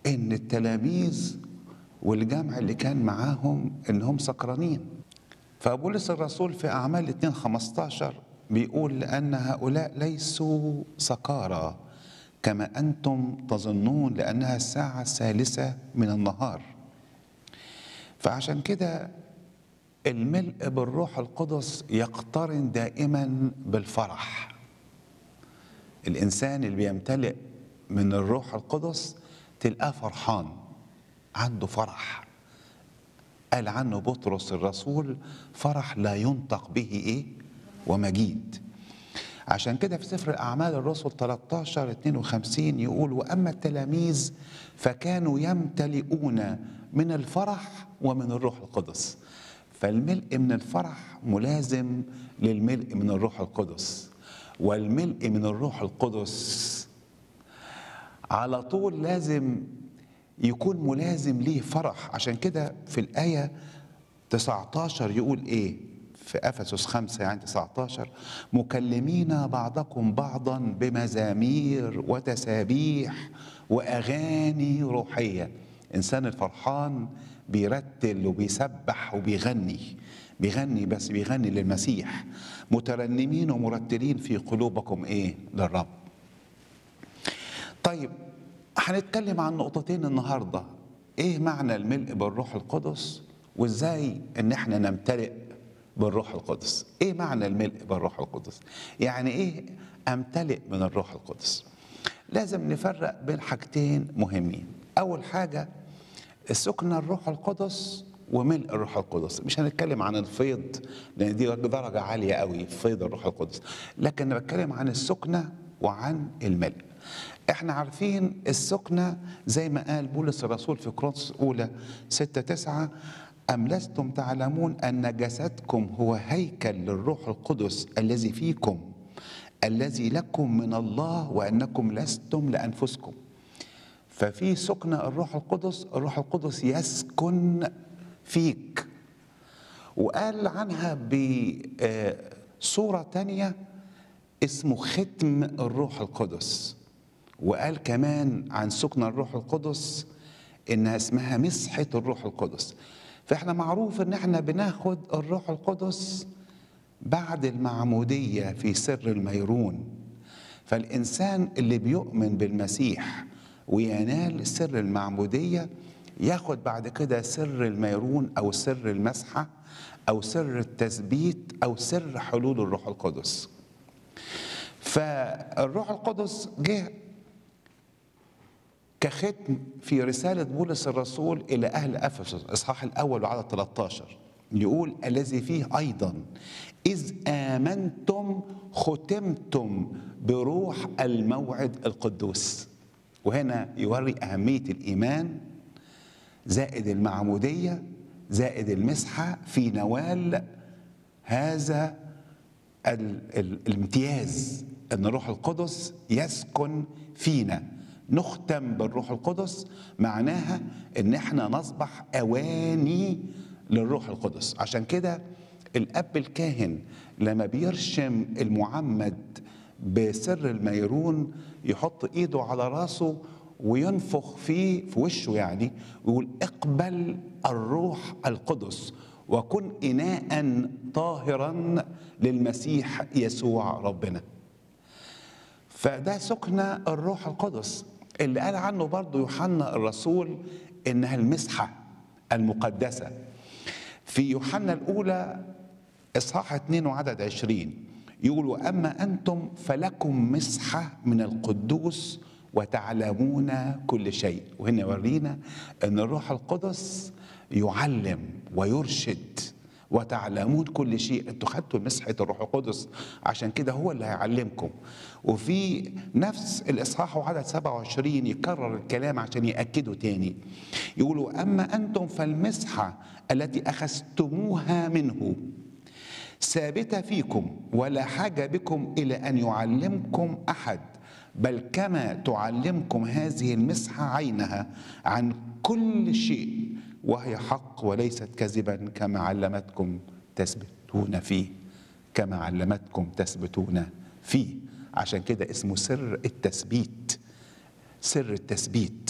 ان التلاميذ والجمع اللي كان معاهم انهم سكرانين فبولس الرسول في اعمال 2 15 بيقول لان هؤلاء ليسوا سكارى كما انتم تظنون لانها الساعه الثالثه من النهار فعشان كده الملء بالروح القدس يقترن دائما بالفرح الانسان اللي بيمتلئ من الروح القدس تلقاه فرحان عنده فرح قال عنه بطرس الرسول فرح لا ينطق به ايه ومجيد عشان كده في سفر الاعمال الرسل 13 52 يقول واما التلاميذ فكانوا يمتلئون من الفرح ومن الروح القدس فالملء من الفرح ملازم للملء من الروح القدس والملء من الروح القدس على طول لازم يكون ملازم ليه فرح عشان كده في الآية 19 يقول إيه في أفسس 5 يعني 19 مكلمين بعضكم بعضا بمزامير وتسابيح وأغاني روحية إنسان الفرحان بيرتل وبيسبح وبيغني بيغني بس بيغني للمسيح مترنمين ومرتلين في قلوبكم ايه للرب طيب هنتكلم عن نقطتين النهارده ايه معنى الملء بالروح القدس وازاي ان احنا نمتلئ بالروح القدس ايه معنى الملء بالروح القدس يعني ايه امتلئ من الروح القدس لازم نفرق بين حاجتين مهمين اول حاجه السكن الروح القدس وملء الروح القدس مش هنتكلم عن الفيض لان دي درجه عاليه قوي فيض الروح القدس لكن انا بتكلم عن السكنه وعن الملء احنا عارفين السكنه زي ما قال بولس الرسول في كورنثوس اولى 6 9 أم لستم تعلمون أن جسدكم هو هيكل للروح القدس الذي فيكم الذي لكم من الله وأنكم لستم لأنفسكم ففي سكن الروح القدس الروح القدس يسكن فيك وقال عنها بصورة تانية اسمه ختم الروح القدس وقال كمان عن سكن الروح القدس انها اسمها مسحة الروح القدس فاحنا معروف ان احنا بناخد الروح القدس بعد المعمودية في سر الميرون فالإنسان اللي بيؤمن بالمسيح وينال سر المعمودية ياخد بعد كده سر الميرون أو سر المسحة أو سر التثبيت أو سر حلول الروح القدس فالروح القدس جه كختم في رسالة بولس الرسول إلى أهل أفسس إصحاح الأول وعدد 13 يقول الذي فيه أيضا إذ آمنتم ختمتم بروح الموعد القدوس وهنا يوري أهمية الإيمان زائد المعمودية زائد المسحة في نوال هذا ال ال الامتياز أن الروح القدس يسكن فينا نختم بالروح القدس معناها ان احنا نصبح اواني للروح القدس عشان كده الاب الكاهن لما بيرشم المعمد بسر الميرون يحط ايده على راسه وينفخ فيه في وشه يعني ويقول اقبل الروح القدس وكن اناء طاهرا للمسيح يسوع ربنا فده سكن الروح القدس اللي قال عنه برضو يوحنا الرسول انها المسحه المقدسه في يوحنا الاولى اصحاح 2 وعدد 20 يقول واما انتم فلكم مسحه من القدوس وتعلمون كل شيء وهنا يورينا ان الروح القدس يعلم ويرشد وتعلمون كل شيء انتوا خدتوا مسحه الروح القدس عشان كده هو اللي هيعلمكم وفي نفس الاصحاح وعدد 27 يكرر الكلام عشان ياكدوا تاني يقولوا اما انتم فالمسحه التي اخذتموها منه ثابته فيكم ولا حاجه بكم الى ان يعلمكم احد بل كما تعلمكم هذه المسحه عينها عن كل شيء وهي حق وليست كذبا كما علمتكم تثبتون فيه كما علمتكم تثبتون فيه عشان كده اسمه سر التثبيت سر التثبيت